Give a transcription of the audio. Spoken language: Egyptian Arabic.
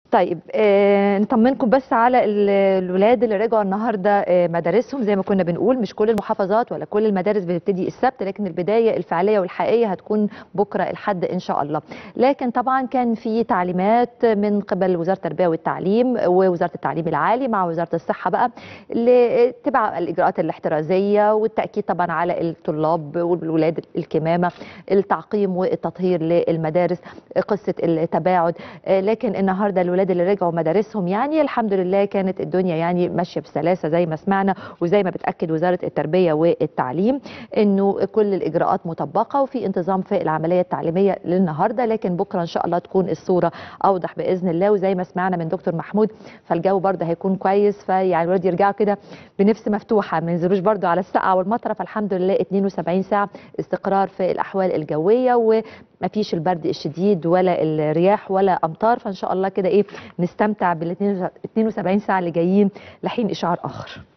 طيب آه نطمنكم بس على ال- الولاد اللي رجعوا النهارده آه مدارسهم زي ما كنا بنقول مش كل المحافظات ولا كل المدارس بتبتدي السبت لكن البدايه الفعليه والحقيقيه هتكون بكره الحد ان شاء الله لكن طبعا كان في تعليمات من قبل وزاره التربيه والتعليم ووزاره التعليم العالي مع وزاره الصحه بقى لاتباع الاجراءات الاحترازيه والتاكيد طبعا على الطلاب والولاد الكمامه التعقيم والتطهير للمدارس قصه التباعد آه لكن النهارده الولاد اللي رجعوا مدارسهم يعني الحمد لله كانت الدنيا يعني ماشيه بسلاسه زي ما سمعنا وزي ما بتاكد وزاره التربيه والتعليم انه كل الاجراءات مطبقه وفي انتظام في العمليه التعليميه للنهارده لكن بكره ان شاء الله تكون الصوره اوضح باذن الله وزي ما سمعنا من دكتور محمود فالجو برضه هيكون كويس فيعني الولاد يرجعوا كده بنفس مفتوحه ما ينزلوش برضه على السقعه والمطره فالحمد لله 72 ساعه استقرار في الاحوال الجويه و ما فيش البرد الشديد ولا الرياح ولا امطار فان شاء الله كده ايه نستمتع بال 72 ساعه اللي جايين لحين اشعار اخر